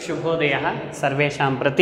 ಶುಭೋದಯ ಸರ್ವೇಷಾಂ ಪ್ರತಿ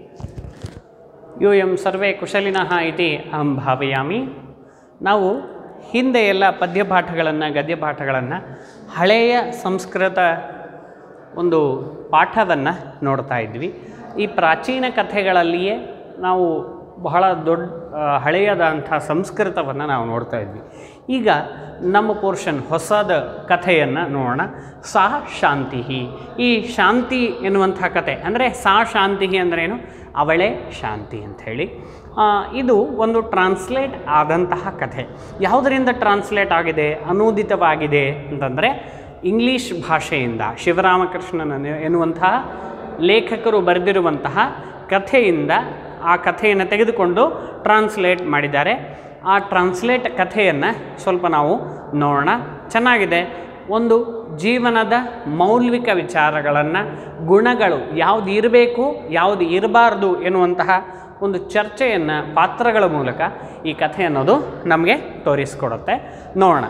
ಯೂಯಂ ಸರ್ವೇ ಕುಶಲಿನಃ ಇತಿ ಅಹಂ ಭಾವಯಾಮಿ ನಾವು ಹಿಂದೆ ಎಲ್ಲ ಪದ್ಯಪಾಠಗಳನ್ನು ಗದ್ಯಪಾಠಗಳನ್ನು ಹಳೆಯ ಸಂಸ್ಕೃತ ಒಂದು ಪಾಠವನ್ನು ನೋಡ್ತಾ ಇದ್ವಿ ಈ ಪ್ರಾಚೀನ ಕಥೆಗಳಲ್ಲಿಯೇ ನಾವು ಬಹಳ ದೊಡ್ಡ ಆ, ಹಳೆಯದಂಥ ಸಂಸ್ಕೃತವನ್ನು ನಾವು ನೋಡ್ತಾ ಇದ್ವಿ ಈಗ ನಮ್ಮ ಪೋರ್ಷನ್ ಹೊಸದ ಕಥೆಯನ್ನು ನೋಡೋಣ ಸಾ ಶಾಂತಿ ಈ ಶಾಂತಿ ಎನ್ನುವಂಥ ಕಥೆ ಅಂದರೆ ಸಾ ಶಾಂತಿ ಅಂದ್ರೇನು ಅವಳೇ ಶಾಂತಿ ಅಂಥೇಳಿ ಇದು ಒಂದು ಟ್ರಾನ್ಸ್ಲೇಟ್ ಆದಂತಹ ಕಥೆ ಯಾವುದರಿಂದ ಟ್ರಾನ್ಸ್ಲೇಟ್ ಆಗಿದೆ ಅನೂದಿತವಾಗಿದೆ ಅಂತಂದರೆ ಇಂಗ್ಲೀಷ್ ಭಾಷೆಯಿಂದ ಶಿವರಾಮಕೃಷ್ಣನ ಎನ್ನುವಂತಹ ಲೇಖಕರು ಬರೆದಿರುವಂತಹ ಕಥೆಯಿಂದ ಆ ಕಥೆಯನ್ನು ತೆಗೆದುಕೊಂಡು ಟ್ರಾನ್ಸ್ಲೇಟ್ ಮಾಡಿದ್ದಾರೆ ಆ ಟ್ರಾನ್ಸ್ಲೇಟ್ ಕಥೆಯನ್ನು ಸ್ವಲ್ಪ ನಾವು ನೋಡೋಣ ಚೆನ್ನಾಗಿದೆ ಒಂದು ಜೀವನದ ಮೌಲ್ವಿಕ ವಿಚಾರಗಳನ್ನು ಗುಣಗಳು ಯಾವುದು ಇರಬೇಕು ಯಾವುದು ಇರಬಾರ್ದು ಎನ್ನುವಂತಹ ಒಂದು ಚರ್ಚೆಯನ್ನು ಪಾತ್ರಗಳ ಮೂಲಕ ಈ ಕಥೆ ಅನ್ನೋದು ನಮಗೆ ತೋರಿಸ್ಕೊಡುತ್ತೆ ನೋಡೋಣ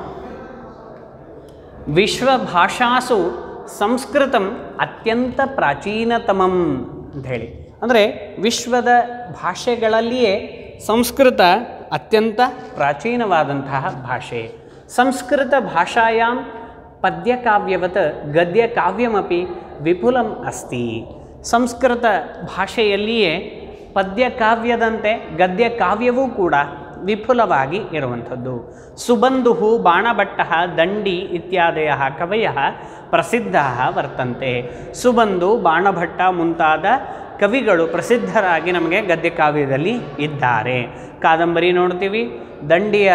ವಿಶ್ವಭಾಷಾಸು ಸಂಸ್ಕೃತಂ ಅತ್ಯಂತ ಪ್ರಾಚೀನತಮಂ ಅಂತ ಹೇಳಿ ಅಂದರೆ ವಿಶ್ವದ ಭಾಷೆಗಳಲ್ಲಿಯೇ ಸಂಸ್ಕೃತ ಅತ್ಯಂತ ಪ್ರಾಚೀನವಾದಂತಹ ಭಾಷೆ ಸಂಸ್ಕೃತ ಭಾಷಾಯಾಂ ಪದ್ಯಕಾವ್ಯವತ್ ಗದ್ಯಕಾವ್ಯಮಪಿ ವಿಪುಲಂ ಅಸ್ತಿ ಸಂಸ್ಕೃತ ಭಾಷೆಯಲ್ಲಿಯೇ ಪದ್ಯಕಾವ್ಯದಂತೆ ಗದ್ಯಕಾವ್ಯವೂ ಕೂಡ ವಿಪುಲವಾಗಿ ಇರುವಂಥದ್ದು ಸುಬಂಧು ಬಾಣಭಟ್ಟ ದಂಡಿ ಇತ್ಯಾದಯ ಕವಯ ಪ್ರಸಿದ್ಧ ವರ್ತಂತೆ ಸುಬಂಧು ಬಾಣಭಟ್ಟ ಮುಂತಾದ ಕವಿಗಳು ಪ್ರಸಿದ್ಧರಾಗಿ ನಮಗೆ ಗದ್ಯಕಾವ್ಯದಲ್ಲಿ ಇದ್ದಾರೆ ಕಾದಂಬರಿ ನೋಡ್ತೀವಿ ದಂಡಿಯ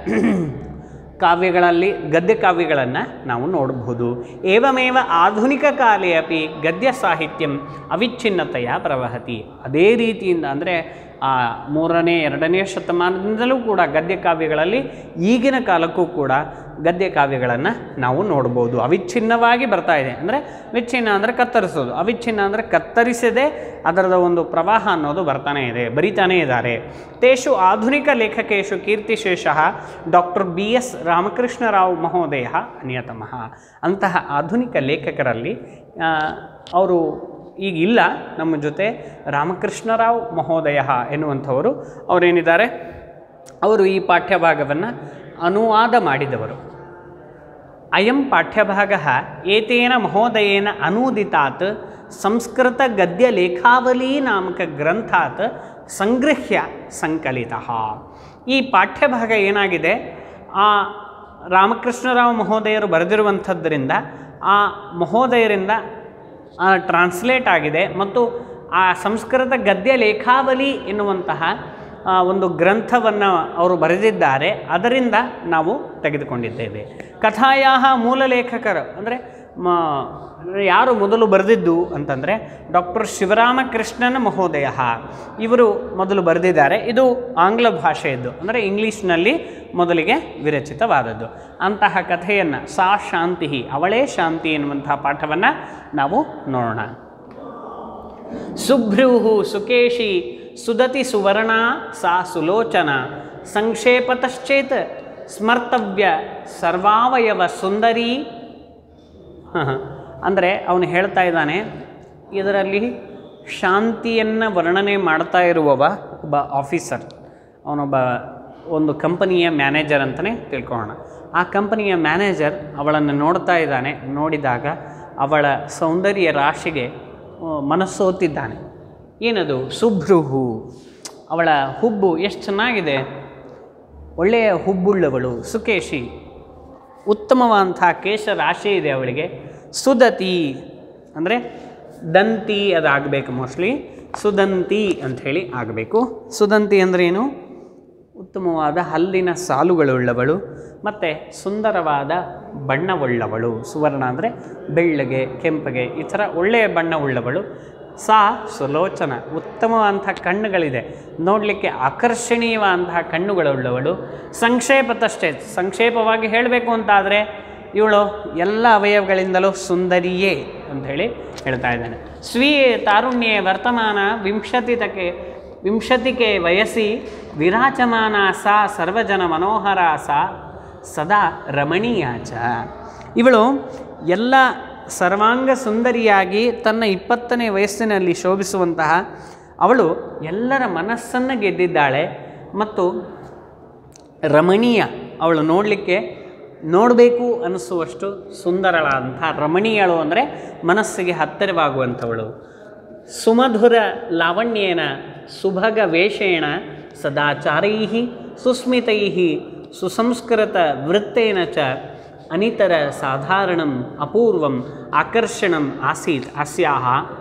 ಕಾವ್ಯಗಳಲ್ಲಿ ಗದ್ಯ ಕಾವ್ಯಗಳನ್ನು ನಾವು ನೋಡಬಹುದು ಏವಮೇವ ಆಧುನಿಕ ಕಾಲೇ ಅಪಿ ಗದ್ಯ ಸಾಹಿತ್ಯಂ ಅವಿಚ್ಛಿನ್ನತೆಯ ಪ್ರವಹತಿ ಅದೇ ರೀತಿಯಿಂದ ಅಂದರೆ ಆ ಮೂರನೇ ಎರಡನೇ ಶತಮಾನದಿಂದಲೂ ಕೂಡ ಗದ್ಯ ಕಾವ್ಯಗಳಲ್ಲಿ ಈಗಿನ ಕಾಲಕ್ಕೂ ಕೂಡ ಗದ್ಯ ಕಾವ್ಯಗಳನ್ನು ನಾವು ನೋಡ್ಬೋದು ಅವಿಚ್ಛಿನ್ನವಾಗಿ ಬರ್ತಾ ಇದೆ ಅಂದರೆ ವಿಚ್ಛಿನ್ನ ಅಂದರೆ ಕತ್ತರಿಸೋದು ಅವಿಚ್ಛಿನ್ನ ಅಂದರೆ ಕತ್ತರಿಸದೆ ಅದರದ ಒಂದು ಪ್ರವಾಹ ಅನ್ನೋದು ಬರ್ತಾನೆ ಇದೆ ಬರಿತಾನೇ ಇದ್ದಾರೆ ತೇಷು ಆಧುನಿಕ ಲೇಖಕೇಶು ಕೀರ್ತಿಶೇಷ ಡಾಕ್ಟರ್ ಬಿ ಎಸ್ ರಾಮಕೃಷ್ಣರಾವ್ ಮಹೋದಯ ಅನ್ಯತಮಃ ಅಂತಹ ಆಧುನಿಕ ಲೇಖಕರಲ್ಲಿ ಆ, ಅವರು ಈಗ ಇಲ್ಲ ನಮ್ಮ ಜೊತೆ ರಾಮಕೃಷ್ಣರಾವ್ ಮಹೋದಯ ಎನ್ನುವಂಥವರು ಅವರೇನಿದ್ದಾರೆ ಅವರು ಈ ಪಾಠ್ಯಭಾಗವನ್ನು ಅನುವಾದ ಮಾಡಿದವರು ಅಯಂ ಪಾಠ್ಯಭಾಗ ಏತೇನ ಮಹೋದಯೇನ ಅನೂದಿತಾತ್ ಸಂಸ್ಕೃತ ಗದ್ಯ ಲೇಖಾವಲಿ ನಾಮಕ ಗ್ರಂಥಾತ್ ಸಂಗೃಹ್ಯ ಸಂಕಲಿತ ಈ ಪಾಠ್ಯಭಾಗ ಏನಾಗಿದೆ ಆ ರಾಮಕೃಷ್ಣರಾವ್ ಮಹೋದಯರು ಬರೆದಿರುವಂಥದ್ದರಿಂದ ಆ ಮಹೋದಯರಿಂದ ಟ್ರಾನ್ಸ್ಲೇಟ್ ಆಗಿದೆ ಮತ್ತು ಆ ಸಂಸ್ಕೃತ ಗದ್ಯ ಲೇಖಾವಲಿ ಎನ್ನುವಂತಹ ಆ, ಒಂದು ಗ್ರಂಥವನ್ನು ಅವರು ಬರೆದಿದ್ದಾರೆ ಅದರಿಂದ ನಾವು ತೆಗೆದುಕೊಂಡಿದ್ದೇವೆ ಕಥಾಯ ಮೂಲ ಲೇಖಕರು ಅಂದರೆ ಮ ಯಾರು ಮೊದಲು ಬರೆದಿದ್ದು ಅಂತಂದರೆ ಡಾಕ್ಟರ್ ಶಿವರಾಮಕೃಷ್ಣನ ಮಹೋದಯ ಇವರು ಮೊದಲು ಬರೆದಿದ್ದಾರೆ ಇದು ಆಂಗ್ಲ ಭಾಷೆಯದ್ದು ಅಂದರೆ ಇಂಗ್ಲೀಷ್ನಲ್ಲಿ ಮೊದಲಿಗೆ ವಿರಚಿತವಾದದ್ದು ಅಂತಹ ಕಥೆಯನ್ನು ಸಾ ಶಾಂತಿ ಅವಳೇ ಶಾಂತಿ ಎನ್ನುವಂತಹ ಪಾಠವನ್ನು ನಾವು ನೋಡೋಣ ಸುಭ್ರೂಹು ಸುಕೇಶಿ ಸುದತಿ ಸುವರ್ಣ ಸಾ ಸುಲೋಚನ ಸಂಕ್ಷೇಪತಶ್ಚೇತ್ ಸ್ಮರ್ತವ್ಯ ಸರ್ವಾವಯವ ಸುಂದರಿ ಅಂದರೆ ಅವನು ಹೇಳ್ತಾ ಇದ್ದಾನೆ ಇದರಲ್ಲಿ ಶಾಂತಿಯನ್ನು ವರ್ಣನೆ ಮಾಡ್ತಾ ಇರುವವ ಒಬ್ಬ ಆಫೀಸರ್ ಅವನೊಬ್ಬ ಒಂದು ಕಂಪನಿಯ ಮ್ಯಾನೇಜರ್ ಅಂತಲೇ ತಿಳ್ಕೊಳ್ಳೋಣ ಆ ಕಂಪನಿಯ ಮ್ಯಾನೇಜರ್ ಅವಳನ್ನು ನೋಡ್ತಾ ಇದ್ದಾನೆ ನೋಡಿದಾಗ ಅವಳ ಸೌಂದರ್ಯ ರಾಶಿಗೆ ಆ, ಮನಸ್ಸೋತಿದ್ದಾನೆ ಏನದು ಸುಭ್ರುಹು ಅವಳ ಹುಬ್ಬು ಎಷ್ಟು ಚೆನ್ನಾಗಿದೆ ಒಳ್ಳೆಯ ಹುಬ್ಬುಳ್ಳವಳು ಸುಕೇಶಿ ಉತ್ತಮವಾದಂಥ ಕೇಶ ರಾಶಿ ಇದೆ ಅವಳಿಗೆ ಸುದತಿ ಅಂದರೆ ದಂತಿ ಅದಾಗಬೇಕು ಮೋಸ್ಟ್ಲಿ ಸುದಂತಿ ಅಂಥೇಳಿ ಆಗಬೇಕು ಸುದಂತಿ ಅಂದ್ರೇನು ಉತ್ತಮವಾದ ಹಲ್ಲಿನ ಸಾಲುಗಳುಳ್ಳವಳು ಮತ್ತು ಸುಂದರವಾದ ಬಣ್ಣವುಳ್ಳವಳು ಸುವರ್ಣ ಅಂದರೆ ಬೆಳ್ಳಗೆ ಕೆಂಪಗೆ ಈ ಥರ ಒಳ್ಳೆಯ ಬಣ್ಣವುಳ್ಳವಳು ಸಾ ಸುಲೋಚನ ಉತ್ತಮವಾದಂಥ ಕಣ್ಣುಗಳಿದೆ ನೋಡಲಿಕ್ಕೆ ಆಕರ್ಷಣೀಯವಾದಂತಹ ಕಣ್ಣುಗಳುಳ್ಳವಳು ಸಂಕ್ಷೇಪತಷ್ಟೇ ಸಂಕ್ಷೇಪವಾಗಿ ಹೇಳಬೇಕು ಅಂತಾದರೆ ಇವಳು ಎಲ್ಲ ಅವಯವಗಳಿಂದಲೂ ಸುಂದರಿಯೇ ಅಂಥೇಳಿ ಹೇಳ್ತಾ ಇದ್ದಾನೆ ಸ್ವೀಯ ತಾರುಣ್ಯೆ ವರ್ತಮಾನ ವಿಂಶತಿತಕ್ಕೆ ವಿಂಶತಿಕೆ ವಯಸ್ಸಿ ವಿರಾಜಮಾನ ಸಾ ಸರ್ವಜನ ಮನೋಹರ ಸಾ ಸದಾ ರಮಣೀಯ ಚ ಇವಳು ಎಲ್ಲ ಸರ್ವಾಂಗ ಸುಂದರಿಯಾಗಿ ತನ್ನ ಇಪ್ಪತ್ತನೇ ವಯಸ್ಸಿನಲ್ಲಿ ಶೋಭಿಸುವಂತಹ ಅವಳು ಎಲ್ಲರ ಮನಸ್ಸನ್ನು ಗೆದ್ದಿದ್ದಾಳೆ ಮತ್ತು ರಮಣೀಯ ಅವಳು ನೋಡಲಿಕ್ಕೆ ನೋಡಬೇಕು ಅನಿಸುವಷ್ಟು ಸುಂದರಳಾದಂಥ ರಮಣೀಯಳು ಅಂದರೆ ಮನಸ್ಸಿಗೆ ಹತ್ತಿರವಾಗುವಂಥವಳು ಸುಮಧುರ ಲಾವಣ್ಯೇನ ಸುಭಗ ವೇಷೇಣ ಸದಾಚಾರೈ ಸುಸ್ಮಿತೈ ಸುಸಂಸ್ಕೃತ ವೃತ್ತೇನ ಚ ಅನಿತರ ಸಾಧಾರಣಂ ಅಪೂರ್ವಂ ಆಕರ್ಷಣಂ ಆಸೀತ್ ಅಸ್ಯಾಹ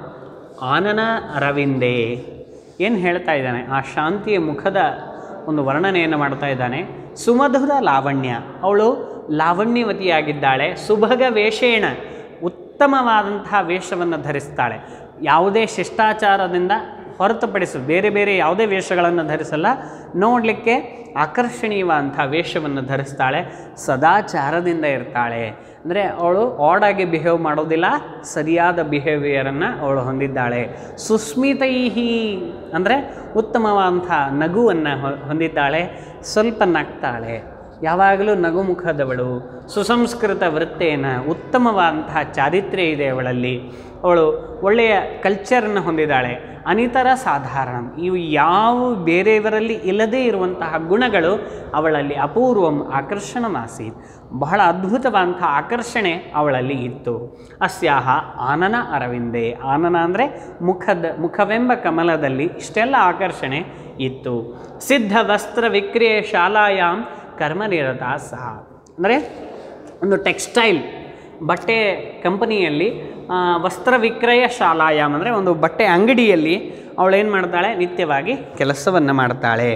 ಆನನ ಅರವಿಂದೇ ಏನು ಹೇಳ್ತಾ ಇದ್ದಾನೆ ಆ ಶಾಂತಿಯ ಮುಖದ ಒಂದು ವರ್ಣನೆಯನ್ನು ಮಾಡ್ತಾ ಇದ್ದಾನೆ ಸುಮಧುರ ಲಾವಣ್ಯ ಅವಳು ಲಾವಣ್ಯವತಿಯಾಗಿದ್ದಾಳೆ ಸುಭಗ ವೇಷೇಣ ಉತ್ತಮವಾದಂತಹ ವೇಷವನ್ನು ಧರಿಸ್ತಾಳೆ ಯಾವುದೇ ಶಿಷ್ಟಾಚಾರದಿಂದ ಹೊರತುಪಡಿಸು ಬೇರೆ ಬೇರೆ ಯಾವುದೇ ವೇಷಗಳನ್ನು ಧರಿಸಲ್ಲ ನೋಡಲಿಕ್ಕೆ ಆಕರ್ಷಣೀಯವಾದಂಥ ವೇಷವನ್ನು ಧರಿಸ್ತಾಳೆ ಸದಾಚಾರದಿಂದ ಇರ್ತಾಳೆ ಅಂದರೆ ಅವಳು ಆಡಾಗಿ ಬಿಹೇವ್ ಮಾಡೋದಿಲ್ಲ ಸರಿಯಾದ ಬಿಹೇವಿಯರನ್ನು ಅವಳು ಹೊಂದಿದ್ದಾಳೆ ಸುಸ್ಮಿತೈಹಿ ಅಂದರೆ ಉತ್ತಮವಾದಂಥ ನಗುವನ್ನು ಹೊ- ಹೊಂದಿದ್ದಾಳೆ ಸ್ವಲ್ಪ ನಗ್ತಾಳೆ ಯಾವಾಗಲೂ ನಗುಮುಖದವಳು ಸುಸಂಸ್ಕೃತ ವೃತ್ತೇನ ಉತ್ತಮವಾದಂತಹ ಚಾರಿತ್ರ್ಯ ಇದೆ ಅವಳಲ್ಲಿ ಅವಳು ಒಳ್ಳೆಯ ಕಲ್ಚರನ್ನು ಹೊಂದಿದ್ದಾಳೆ ಅನಿತರ ಸಾಧಾರಣ ಇವು ಯಾವ ಬೇರೆಯವರಲ್ಲಿ ಇಲ್ಲದೇ ಇರುವಂತಹ ಗುಣಗಳು ಅವಳಲ್ಲಿ ಅಪೂರ್ವಂ ಆಕರ್ಷಣಮಾಸಿ ಬಹಳ ಅದ್ಭುತವಾದಂಥ ಆಕರ್ಷಣೆ ಅವಳಲ್ಲಿ ಇತ್ತು ಅಸ್ಯಾಹ ಆನನ ಅರವಿಂದೆ ಆನನ ಅಂದರೆ ಮುಖದ ಮುಖವೆಂಬ ಕಮಲದಲ್ಲಿ ಇಷ್ಟೆಲ್ಲ ಆಕರ್ಷಣೆ ಇತ್ತು ಸಿದ್ಧ ವಸ್ತ್ರ ವಿಕ್ರಿಯೆ ಶಾಲಾಯಾಮ್ ಕರ್ಮನಿರತ ಸಹ ಅಂದರೆ ಒಂದು ಟೆಕ್ಸ್ಟೈಲ್ ಬಟ್ಟೆ ಕಂಪನಿಯಲ್ಲಿ ಆ, ವಸ್ತ್ರ ವಿಕ್ರಯ ಶಾಲಾಯಾಮ್ ಅಂದರೆ ಒಂದು ಬಟ್ಟೆ ಅಂಗಡಿಯಲ್ಲಿ ಅವಳೇನು ಮಾಡ್ತಾಳೆ ನಿತ್ಯವಾಗಿ ಕೆಲಸವನ್ನು ಮಾಡ್ತಾಳೆ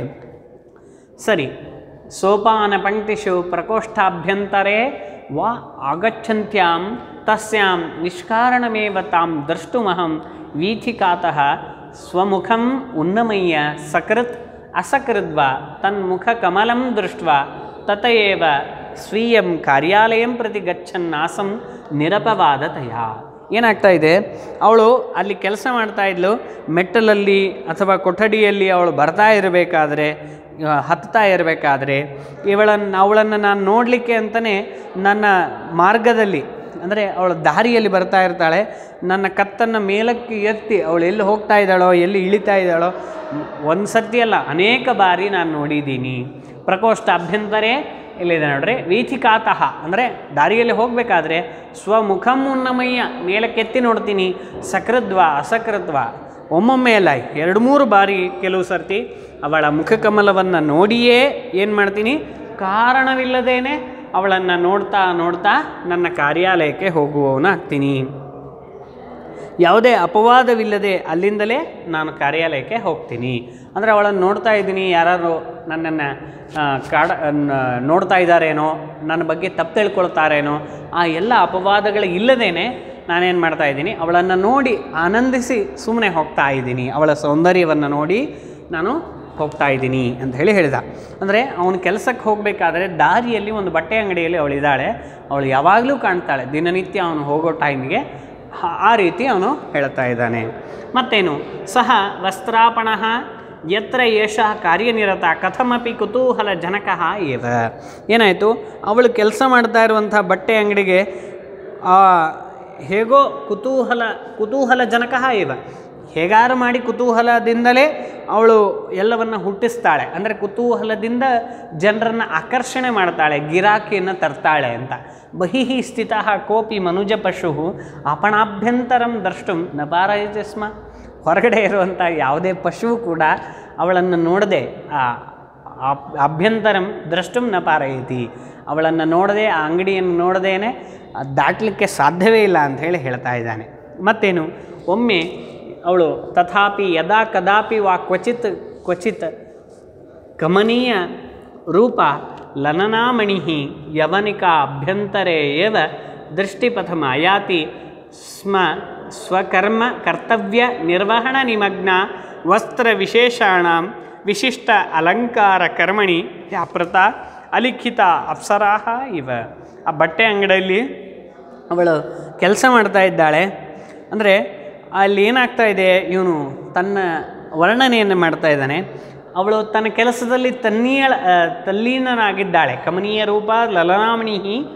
ಸರಿ ಸೋಪಾನ ಪಂಕ್ತಿಷು ಪ್ರಕೋಷ್ಠಾಭ್ಯಂತರೇ ವಾ ಆಗಚ್ಚಂತ್ಯಾಂ ತಸ್ಯಾಂ ನಿಷ್ಕಾರಣಮೇವ ತಾಂ ದ್ರಷ್ಟುಮಹಂ ವೀಥಿಕಾತಃ ಸ್ವಮುಖಂ ಉನ್ನಮಯ್ಯ ಸಕೃತ್ ಅಸಕೃದ್ವ ತನ್ಮುಖಕಮಲಂ ದೃಷ್ಟ್ವಾ ತತಯೇವ ಸ್ವೀಯಂ ಕಾರ್ಯಾಲಯಂ ಪ್ರತಿ ಗಚ್ಚನ್ನಾಸಂ ನಿರಪವಾದತಯ ಏನಾಗ್ತಾ ಇದೆ ಅವಳು ಅಲ್ಲಿ ಕೆಲಸ ಮಾಡ್ತಾ ಇದ್ಲು ಮೆಟ್ಟಲಲ್ಲಿ ಅಥವಾ ಕೊಠಡಿಯಲ್ಲಿ ಅವಳು ಬರ್ತಾ ಇರಬೇಕಾದ್ರೆ ಆ, ಹತ್ತಾ ಇರಬೇಕಾದ್ರೆ ಇವಳನ್ನು ಅವಳನ್ನು ನಾನು ನೋಡಲಿಕ್ಕೆ ಅಂತಲೇ ನನ್ನ ಮಾರ್ಗದಲ್ಲಿ ಅಂದರೆ ಅವಳ ದಾರಿಯಲ್ಲಿ ಬರ್ತಾ ಇರ್ತಾಳೆ ನನ್ನ ಕತ್ತನ್ನು ಮೇಲಕ್ಕೆ ಎತ್ತಿ ಅವಳು ಎಲ್ಲಿ ಹೋಗ್ತಾ ಇದ್ದಾಳೋ ಎಲ್ಲಿ ಇಳಿತಾ ಇದ್ದಾಳೋ ಒಂದು ಸರ್ತಿ ಅಲ್ಲ ಅನೇಕ ಬಾರಿ ನಾನು ನೋಡಿದ್ದೀನಿ ಪ್ರಕೋಷ್ಠ ಅಭ್ಯಂತರೇ ಇಲ್ಲಿದೆ ನೋಡ್ರಿ ವೀಥಿಕಾತಃ ಅಂದರೆ ದಾರಿಯಲ್ಲಿ ಹೋಗಬೇಕಾದ್ರೆ ಸ್ವಮುಖಂ ಉನ್ನಮಯ್ಯ ಮೇಲಕ್ಕೆತ್ತಿ ನೋಡ್ತೀನಿ ಸಕೃದ್ವ ಅಸಕೃತ್ವ ಒಮ್ಮೊಮ್ಮೆ ಅಲ್ಲ ಎರಡು ಮೂರು ಬಾರಿ ಕೆಲವು ಸರ್ತಿ ಅವಳ ಮುಖಕಮಲವನ್ನು ನೋಡಿಯೇ ಏನು ಮಾಡ್ತೀನಿ ಕಾರಣವಿಲ್ಲದೇನೆ ಅವಳನ್ನು ನೋಡ್ತಾ ನೋಡ್ತಾ ನನ್ನ ಕಾರ್ಯಾಲಯಕ್ಕೆ ಹೋಗುವವನಾಗ್ತೀನಿ ಯಾವುದೇ ಅಪವಾದವಿಲ್ಲದೆ ಅಲ್ಲಿಂದಲೇ ನಾನು ಕಾರ್ಯಾಲಯಕ್ಕೆ ಹೋಗ್ತೀನಿ ಅಂದರೆ ಅವಳನ್ನು ನೋಡ್ತಾ ಇದ್ದೀನಿ ಯಾರು ನನ್ನನ್ನು ಆ, ಕಾಡ ನ- ನೋಡ್ತಾ ಇದ್ದಾರೇನೋ ನನ್ನ ಬಗ್ಗೆ ತಪ್ಪು ತಿಳ್ಕೊಳ್ತಾರೇನೋ ಆ ಎಲ್ಲ ಅಪವಾದಗಳು ಇಲ್ಲದೇನೆ ನಾನೇನು ಮಾಡ್ತಾ ಇದ್ದೀನಿ ಅವಳನ್ನು ನೋಡಿ ಆನಂದಿಸಿ ಸುಮ್ಮನೆ ಹೋಗ್ತಾ ಇದ್ದೀನಿ ಅವಳ ಸೌಂದರ್ಯವನ್ನು ನೋಡಿ ನಾನು ಹೋಗ್ತಾ ಇದ್ದೀನಿ ಅಂತ ಹೇಳಿ ಹೇಳಿದ ಅಂದರೆ ಅವನು ಕೆಲಸಕ್ಕೆ ಹೋಗಬೇಕಾದ್ರೆ ದಾರಿಯಲ್ಲಿ ಒಂದು ಬಟ್ಟೆ ಅಂಗಡಿಯಲ್ಲಿ ಅವಳಿದ್ದಾಳೆ ಅವಳು ಯಾವಾಗಲೂ ಕಾಣ್ತಾಳೆ ದಿನನಿತ್ಯ ಅವನು ಹೋಗೋ ಟೈಮಿಗೆ ಹ- ಆ ರೀತಿ ಅವನು ಹೇಳ್ತಾ ಇದ್ದಾನೆ ಮತ್ತೇನು ಸಹ ವಸ್ತ್ರಾಪಣ ಯತ್ರ ಏಷ ಕಾರ್ಯನಿರತ ಕಥಮಪಿ ಕುತೂಹಲ ಜನಕ ಏವ ಏನಾಯಿತು ಅವಳು ಕೆಲಸ ಮಾಡ್ತಾ ಇರುವಂಥ ಬಟ್ಟೆ ಅಂಗಡಿಗೆ ಆ ಹೇಗೋ ಕುತೂಹಲ ಕುತೂಹಲ ಜನಕ ಇವ ಹೇಗಾರು ಮಾಡಿ ಕುತೂಹಲದಿಂದಲೇ ಅವಳು ಎಲ್ಲವನ್ನು ಹುಟ್ಟಿಸ್ತಾಳೆ ಅಂದರೆ ಕುತೂಹಲದಿಂದ ಜನರನ್ನು ಆಕರ್ಷಣೆ ಮಾಡ್ತಾಳೆ ಗಿರಾಕಿಯನ್ನು ತರ್ತಾಳೆ ಅಂತ ಬಹಿಃ ಸ್ಥಿತ ಕೋಪಿ ಮನುಜ ಪಶು ಅಪಣಾಭ್ಯಂತರಂ ದ್ರಷ್ಟುಂ ನ ಪಾರಯತೆ ಸ್ಮ ಹೊರಗಡೆ ಇರುವಂಥ ಯಾವುದೇ ಪಶು ಕೂಡ ಅವಳನ್ನು ನೋಡದೆ ಆ ಅಬ್- ಅಭ್ಯಂತರಂ ದ್ರಷ್ಟುಂ ನ ಪಾರಯತಿ ಅವಳನ್ನು ನೋಡದೆ ಆ ಅಂಗಡಿಯನ್ನು ನೋಡದೇನೆ ದಾಟಲಿಕ್ಕೆ ಸಾಧ್ಯವೇ ಇಲ್ಲ ಅಂತ ಹೇಳಿ ಹೇಳ್ತಾ ಇದ್ದಾನೆ ಮತ್ತೇನು ಒಮ್ಮೆ ಅವಳು ತಥಾಪಿ ಯದಾ ಕದಾಪಿ ವಾ ಕ್ವಚಿತ್ ಕ್ವಚಿತ್ ಕಮನೀಯ ರೂಪ ಲನನಾಮಣಿ ಯವನಿಕಾ ಅಭ್ಯಂತರೇ ಏವ ದೃಷ್ಟಿಪಥಮಾಯಾತಿ ಸ್ಮ ಸ್ವಕರ್ಮ ಕರ್ತವ್ಯ ನಿರ್ವಹಣ ನಿಮಗ್ನ ವಸ್ತ್ರ ವಿಶೇಷಾಣ ವಿಶಿಷ್ಟ ಅಲಂಕಾರ ಕರ್ಮಣಿ ವ್ಯಾಪೃತ ಅಲಿಖಿತ ಅಪ್ಸರಾಹ ಇವ ಆ ಬಟ್ಟೆ ಅಂಗಡಿಯಲ್ಲಿ ಅವಳು ಕೆಲಸ ಮಾಡ್ತಾ ಇದ್ದಾಳೆ ಅಂದರೆ ಅಲ್ಲಿ ಏನಾಗ್ತಾ ಇದೆ ಇವನು ತನ್ನ ವರ್ಣನೆಯನ್ನು ಮಾಡ್ತಾ ಇದ್ದಾನೆ ಅವಳು ತನ್ನ ಕೆಲಸದಲ್ಲಿ ತನ್ನೀಯ ತಲ್ಲೀನನಾಗಿದ್ದಾಳೆ ಕಮನೀಯ ರೂಪ ಲಲನಾಮಣಿ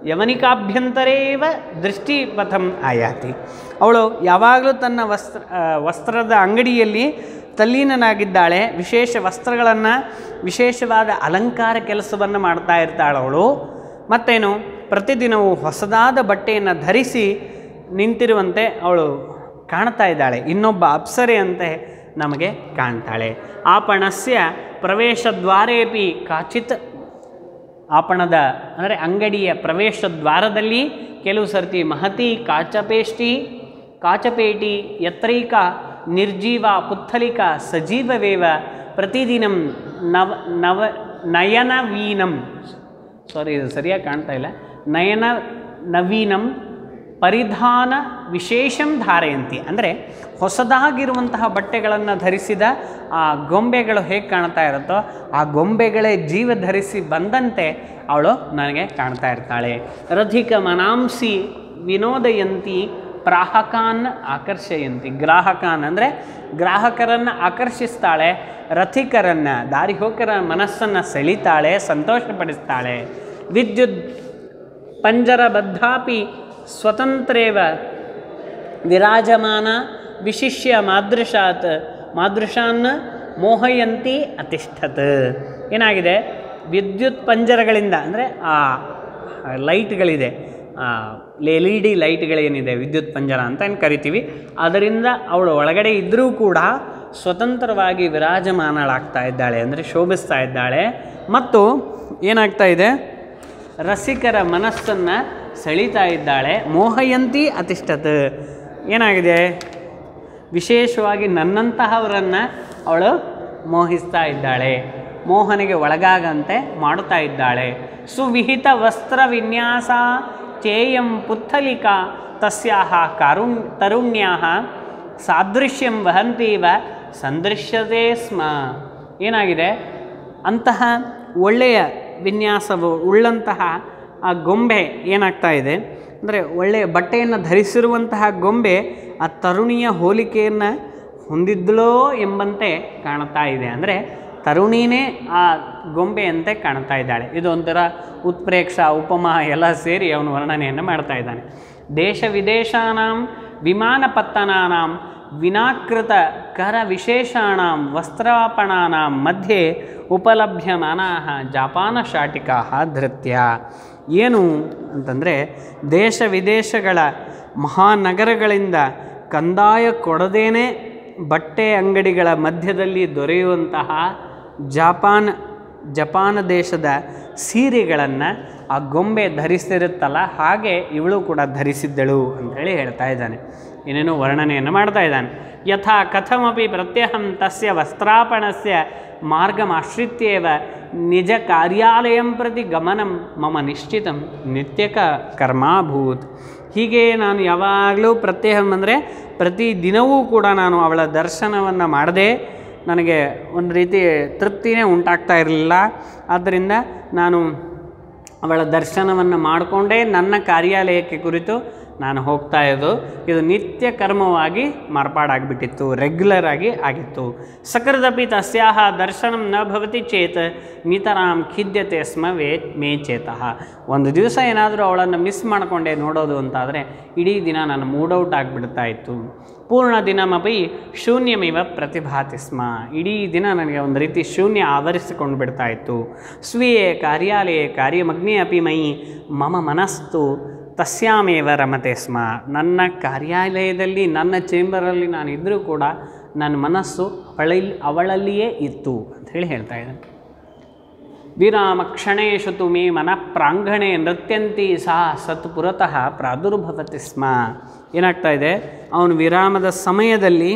ಯವನಿಕಾಭ್ಯಂತರೇವ ದೃಷ್ಟಿಪಥಂ ಆಯಾತಿ ಅವಳು ಯಾವಾಗಲೂ ತನ್ನ ವಸ್ತ್ರ ಆ, ವಸ್ತ್ರದ ಅಂಗಡಿಯಲ್ಲಿ ತಲ್ಲೀನನಾಗಿದ್ದಾಳೆ ವಿಶೇಷ ವಸ್ತ್ರಗಳನ್ನು ವಿಶೇಷವಾದ ಅಲಂಕಾರ ಕೆಲಸವನ್ನು ಮಾಡ್ತಾ ಇರ್ತಾಳೆ ಅವಳು ಮತ್ತೇನು ಪ್ರತಿದಿನವೂ ಹೊಸದಾದ ಬಟ್ಟೆಯನ್ನು ಧರಿಸಿ ನಿಂತಿರುವಂತೆ ಅವಳು ಕಾಣ್ತಾ ಇದ್ದಾಳೆ ಇನ್ನೊಬ್ಬ ಅಪ್ಸರೆಯಂತೆ ನಮಗೆ ಕಾಣ್ತಾಳೆ ಆಪಣಸ್ಯ ಪ್ರವೇಶದ್ವಾರೇಪಿ ಕಾಚಿತ್ ಆಪಣದ ಅಂದರೆ ಅಂಗಡಿಯ ಪ್ರವೇಶ ದ್ವಾರದಲ್ಲಿ ಕೆಲವು ಸರ್ತಿ ಮಹತಿ ಕಾಚಪೇಷ್ಟಿ ಕಾಚಪೇಟಿ ಯತ್ರೈಕ ನಿರ್ಜೀವ ಪುತ್ತಲಿಕ ಸಜೀವವೇವ ಪ್ರತಿದಿನಂ ನವ ನವ ನಯನವೀನಂ ಸಾರಿ ಇದು ಸರಿಯಾಗಿ ಕಾಣ್ತಾ ಇಲ್ಲ ನಯನ ನವೀನಂ ಪರಿಧಾನ ವಿಶೇಷಂ ಧಾರಯಂತಿ ಅಂದರೆ ಹೊಸದಾಗಿರುವಂತಹ ಬಟ್ಟೆಗಳನ್ನು ಧರಿಸಿದ ಆ ಗೊಂಬೆಗಳು ಹೇಗೆ ಕಾಣ್ತಾ ಇರುತ್ತೋ ಆ ಗೊಂಬೆಗಳೇ ಜೀವ ಧರಿಸಿ ಬಂದಂತೆ ಅವಳು ನನಗೆ ಕಾಣ್ತಾ ಇರ್ತಾಳೆ ರಥಿಕ ಮನಾಂಸಿ ವಿನೋದಯಂತಿ ಗ್ರಾಹಕಾನ್ ಆಕರ್ಷಯಂತಿ ಗ್ರಾಹಕಾನ್ ಅಂದರೆ ಗ್ರಾಹಕರನ್ನು ಆಕರ್ಷಿಸ್ತಾಳೆ ರಥಿಕರನ್ನು ದಾರಿ ಹೋಕರ ಮನಸ್ಸನ್ನು ಸೆಳಿತಾಳೆ ಸಂತೋಷಪಡಿಸ್ತಾಳೆ ವಿದ್ಯುತ್ ಪಂಜರಬದ್ಧಾಪಿ ಸ್ವತಂತ್ರೇವ ವಿರಾಜಮಾನ ವಿಶಿಷ್ಯ ಮಾದೃಶಾತ್ ಮಾದೃಶಾನ್ ಮೋಹಯಂತಿ ಅತಿಷ್ಠತ್ ಏನಾಗಿದೆ ವಿದ್ಯುತ್ ಪಂಜರಗಳಿಂದ ಅಂದರೆ ಆ ಲೈಟ್ಗಳಿದೆ ಎಲ್ ಇ ಡಿ ಲೈಟ್ಗಳೇನಿದೆ ವಿದ್ಯುತ್ ಪಂಜರ ಅಂತ ಏನು ಕರಿತೀವಿ ಅದರಿಂದ ಅವಳು ಒಳಗಡೆ ಇದ್ದರೂ ಕೂಡ ಸ್ವತಂತ್ರವಾಗಿ ವಿರಾಜಮಾನಳಾಗ್ತಾ ಇದ್ದಾಳೆ ಅಂದರೆ ಶೋಭಿಸ್ತಾ ಇದ್ದಾಳೆ ಮತ್ತು ಏನಾಗ್ತಾ ಇದೆ ರಸಿಕರ ಮನಸ್ಸನ್ನು ಸೆಳೀತಾ ಇದ್ದಾಳೆ ಮೋಹಯಂತಿ ಅತಿಷ್ಠತ್ ಏನಾಗಿದೆ ವಿಶೇಷವಾಗಿ ನನ್ನಂತಹವರನ್ನು ಅವಳು ಮೋಹಿಸ್ತಾ ಇದ್ದಾಳೆ ಮೋಹನಿಗೆ ಒಳಗಾಗಂತೆ ಮಾಡುತ್ತಾ ಇದ್ದಾಳೆ ಸುವಿಹಿತ ವಸ್ತ್ರ ವಿನ್ಯಾಸ ಚೇಯಂ ಪುತ್ತಲಿಕ ತಸ್ಯಾಹ ಕಾರುಣ್ ತರುಣ್ಯಾಹ ಸಾದೃಶ್ಯಂ ವಹಂತೀವ ಸಂದೃಶ್ಯತೆ ಸ್ಮ ಏನಾಗಿದೆ ಅಂತಹ ಒಳ್ಳೆಯ ವಿನ್ಯಾಸವು ಉಳ್ಳಂತಹ ಆ ಗೊಂಬೆ ಏನಾಗ್ತಾ ಇದೆ ಅಂದರೆ ಒಳ್ಳೆಯ ಬಟ್ಟೆಯನ್ನು ಧರಿಸಿರುವಂತಹ ಗೊಂಬೆ ಆ ತರುಣಿಯ ಹೋಲಿಕೆಯನ್ನು ಹೊಂದಿದ್ಳೋ ಎಂಬಂತೆ ಕಾಣ್ತಾ ಇದೆ ಅಂದರೆ ತರುಣಿನೇ ಆ ಗೊಂಬೆಯಂತೆ ಕಾಣ್ತಾ ಇದ್ದಾಳೆ ಇದು ಒಂಥರ ಉತ್ಪ್ರೇಕ್ಷ ಉಪಮಾ ಎಲ್ಲ ಸೇರಿ ಅವನು ವರ್ಣನೆಯನ್ನು ಮಾಡ್ತಾ ಇದ್ದಾನೆ ದೇಶ ವಿದೇಶಾನಾಂ ವಿಮಾನಪತ್ತನಾನಾಂ ವಿನಾಕೃತ ಕರ ವಿಶೇಷಾಣಾಂ ವಸ್ತ್ರಾಪಣಾನಾಂ ಮಧ್ಯೆ ಉಪಲಭ್ಯಮಾನಾಹ ಜಾಪಾನ ಶಾಟಿಕಾ ಧೃತ್ಯ ಏನು ಅಂತಂದರೆ ದೇಶ ವಿದೇಶಗಳ ಮಹಾನಗರಗಳಿಂದ ಕಂದಾಯ ಕೊಡದೇನೆ ಬಟ್ಟೆ ಅಂಗಡಿಗಳ ಮಧ್ಯದಲ್ಲಿ ದೊರೆಯುವಂತಹ ಜಾಪಾನ್ ಜಪಾನ್ ದೇಶದ ಸೀರೆಗಳನ್ನು ಆ ಗೊಂಬೆ ಧರಿಸಿರುತ್ತಲ್ಲ ಹಾಗೆ ಇವಳು ಕೂಡ ಧರಿಸಿದ್ದಳು ಅಂಥೇಳಿ ಹೇಳ್ತಾ ಇದ್ದಾನೆ ಏನೇನೋ ವರ್ಣನೆಯನ್ನು ಮಾಡ್ತಾ ಇದ್ದಾನೆ ಯಥಾ ಕಥಮಪಿ ಪ್ರತ್ಯಹಂ ತಸ್ಯ ವಸ್ತ್ರಾಪಣಸ್ಯ ಮಾರ್ಗಮಾಶ್ರಿತ್ಯೇವ ನಿಜ ಕಾರ್ಯಾಲಯಂ ಪ್ರತಿ ಗಮನಂ ಮಮ ನಿಶ್ಚಿತಂ ನಿತ್ಯಕ ಕರ್ಮಾಭೂತ್ ಹೀಗೆ ನಾನು ಯಾವಾಗಲೂ ಪ್ರತ್ಯೇಹಂ ಅಂದರೆ ಪ್ರತಿ ದಿನವೂ ಕೂಡ ನಾನು ಅವಳ ದರ್ಶನವನ್ನು ಮಾಡದೆ ನನಗೆ ಒಂದು ರೀತಿ ತೃಪ್ತಿನೇ ಉಂಟಾಗ್ತಾ ಇರಲಿಲ್ಲ ಆದ್ದರಿಂದ ನಾನು ಅವಳ ದರ್ಶನವನ್ನು ಮಾಡಿಕೊಂಡೇ ನನ್ನ ಕಾರ್ಯಾಲಯಕ್ಕೆ ಕುರಿತು ನಾನು ಹೋಗ್ತಾ ಇದ್ದು ಇದು ನಿತ್ಯ ಕರ್ಮವಾಗಿ ಮಾರ್ಪಾಡಾಗಿಬಿಟ್ಟಿತ್ತು ರೆಗ್ಯುಲರ್ ಆಗಿ ಆಗಿತ್ತು ಸಕೃದಪಿ ತಸ್ಯಾಹ ದರ್ಶನಂ ನ ಭವತಿ ಚೇತ್ ನಿತರಾಂ ಖಿದ್ಯತೆ ಸ್ಮ ವೇ ಮೇ ಚೇತಃ ಒಂದು ದಿವಸ ಏನಾದರೂ ಅವಳನ್ನು ಮಿಸ್ ಮಾಡಿಕೊಂಡೆ ನೋಡೋದು ಅಂತಾದರೆ ಇಡೀ ದಿನ ನಾನು ಮೂಡೌಟ್ ಆಗಿಬಿಡ್ತಾ ಇತ್ತು ಪೂರ್ಣ ದಿನಮಪಿ ಶೂನ್ಯಮಿವ ಪ್ರತಿಭಾತಿ ಸ್ಮ ಇಡೀ ದಿನ ನನಗೆ ಒಂದು ರೀತಿ ಶೂನ್ಯ ಆವರಿಸಿಕೊಂಡು ಬಿಡ್ತಾ ಇತ್ತು ಸ್ವೀಯ ಕಾರ್ಯಾಲಯ ಕಾರ್ಯಮಗ್ನಿ ಅಪಿ ಮಯಿ ಮಮ ಮನಸ್ತು ತಸ್ಯಾಮೇವ ರಮತೆ ಸ್ಮ ನನ್ನ ಕಾರ್ಯಾಲಯದಲ್ಲಿ ನನ್ನ ಚೇಂಬರಲ್ಲಿ ನಾನು ಇದ್ದರೂ ಕೂಡ ನನ್ನ ಮನಸ್ಸು ಅವಳಲ್ಲಿ ಅವಳಲ್ಲಿಯೇ ಇತ್ತು ಅಂತ ಹೇಳಿ ಹೇಳ್ತಾ ಇದ್ದಾನೆ ವಿರಾಮ ಕ್ಷಣೇಶು ತು ಮೇ ಮನಃ ಪ್ರಾಂಗಣೆ ನೃತ್ಯಂತಿ ಸಾ ಸತ್ ಪುರತಃ ಪ್ರಾದುರ್ಭವತಿ ಸ್ಮ ಏನಾಗ್ತಾ ಇದೆ ಅವನು ವಿರಾಮದ ಸಮಯದಲ್ಲಿ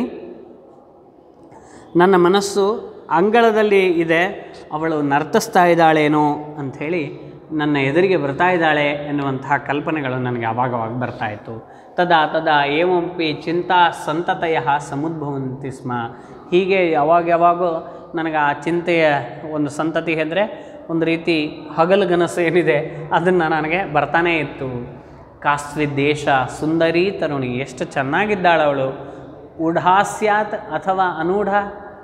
ನನ್ನ ಮನಸ್ಸು ಅಂಗಳದಲ್ಲಿ ಇದೆ ಅವಳು ನರ್ತಿಸ್ತಾ ಇದ್ದಾಳೇನೋ ಅಂಥೇಳಿ ನನ್ನ ಎದುರಿಗೆ ಬರ್ತಾ ಇದ್ದಾಳೆ ಎನ್ನುವಂತಹ ಕಲ್ಪನೆಗಳು ನನಗೆ ಆವಾಗವಾಗ ಬರ್ತಾ ಇತ್ತು ತದಾ ತದಾ ಏವಂಪಿ ಚಿಂತಾ ಸಂತತಯ ಸಮುದ್ಭವಂತಿ ಸ್ಮ ಹೀಗೆ ಯಾವಾಗ ಯಾವಾಗೋ ನನಗೆ ಆ ಚಿಂತೆಯ ಒಂದು ಸಂತತಿ ಅಂದರೆ ಒಂದು ರೀತಿ ಹಗಲುಗನಸು ಏನಿದೆ ಅದನ್ನು ನನಗೆ ಬರ್ತಾನೇ ಇತ್ತು ಕಾಸ್ವಿ ದೇಶ ಸುಂದರಿ ತರುಣಿ ಎಷ್ಟು ಚೆನ್ನಾಗಿದ್ದಾಳು ಅವಳು ಊಢಾಸ್ಯಾತ್ ಅಥವಾ ಅನೂಢ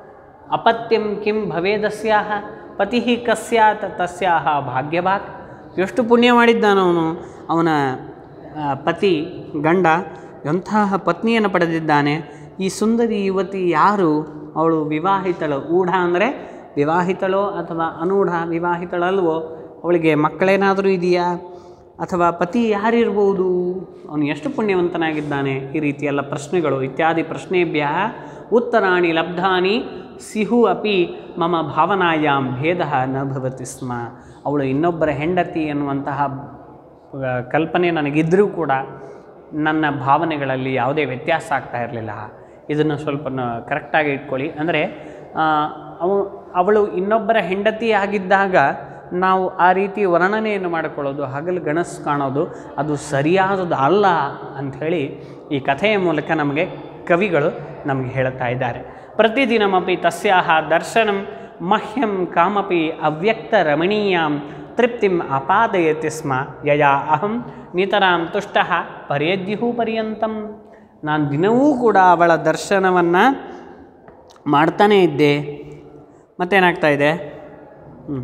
ಅಪತ್ಯಂ ಕಿಂ ಭವೇದಸ್ಯಾಹ ಪತಿ ಕಸ್ಯಾತ್ ತಸ್ಯಾಹ ಭಾಗ್ಯಭಾಗ್ ಎಷ್ಟು ಪುಣ್ಯ ಮಾಡಿದ್ದಾನವನು ಅವನ ಆ, ಪತಿ ಗಂಡ ಎಂತಹ ಪತ್ನಿಯನ್ನು ಪಡೆದಿದ್ದಾನೆ ಈ ಸುಂದರಿ ಯುವತಿ ಯಾರು ಅವಳು ವಿವಾಹಿತಳು ಊಢ ಅಂದರೆ ವಿವಾಹಿತಳೋ ಅಥವಾ ಅನೂಢ ವಿವಾಹಿತಳಲ್ವೋ ಅವಳಿಗೆ ಮಕ್ಕಳೇನಾದರೂ ಇದೆಯಾ ಅಥವಾ ಪತಿ ಯಾರಿರ್ಬೋದು ಅವನು ಎಷ್ಟು ಪುಣ್ಯವಂತನಾಗಿದ್ದಾನೆ ಈ ರೀತಿಯೆಲ್ಲ ಪ್ರಶ್ನೆಗಳು ಇತ್ಯಾದಿ ಪ್ರಶ್ನೆಭ್ಯ ಉತ್ತರಾಣಿ ಲಬ್ಧಾನಿ ಸಿಹು ಅಪಿ ಮಮ ಭಾವನಾಯಾಮ್ ಭೇದ ನ ಭವತಿ ಸ್ಮ ಅವಳು ಇನ್ನೊಬ್ಬರ ಹೆಂಡತಿ ಎನ್ನುವಂತಹ ಆ, ಕಲ್ಪನೆ ನನಗಿದ್ದರೂ ಕೂಡ ನನ್ನ ಭಾವನೆಗಳಲ್ಲಿ ಯಾವುದೇ ವ್ಯತ್ಯಾಸ ಆಗ್ತಾ ಇರಲಿಲ್ಲ ಇದನ್ನು ಸ್ವಲ್ಪ ಕರೆಕ್ಟಾಗಿ ಇಟ್ಕೊಳ್ಳಿ ಅಂದರೆ ಅವು ಅವಳು ಇನ್ನೊಬ್ಬರ ಹೆಂಡತಿ ಆಗಿದ್ದಾಗ ನಾವು ಆ ರೀತಿ ವರ್ಣನೆಯನ್ನು ಮಾಡಿಕೊಳ್ಳೋದು ಹಗಲು ಗಣಸು ಕಾಣೋದು ಅದು ಸರಿಯಾದದ್ದು ಅಲ್ಲ ಅಂಥೇಳಿ ಈ ಕಥೆಯ ಮೂಲಕ ನಮಗೆ ಕವಿಗಳು ನಮಗೆ ಹೇಳುತ್ತಾ ಇದ್ದಾರೆ ಪ್ರತಿದಿನಮಪಿ ತಸ್ಯಾಹ ದರ್ಶನಂ ಮಹ್ಯಂ ಕಾಮಪಿ ಅವ್ಯಕ್ತ ರಮಣೀಯಾಂ ತೃಪ್ತಿಂ ಅಪಾದಯತಿ ಸ್ಮ ಯಯಾ ಅಹಂ ನಿತರಾಂ ತುಷ್ಟ ಪರ್ಯದ್ಯುಹು ಪರ್ಯಂತಂ ನಾನು ದಿನವೂ ಕೂಡ ಅವಳ ದರ್ಶನವನ್ನು ಮಾಡ್ತಾನೇ ಇದ್ದೆ ಮತ್ತೇನಾಗ್ತಾ ಇದೆ ಹ್ಞೂ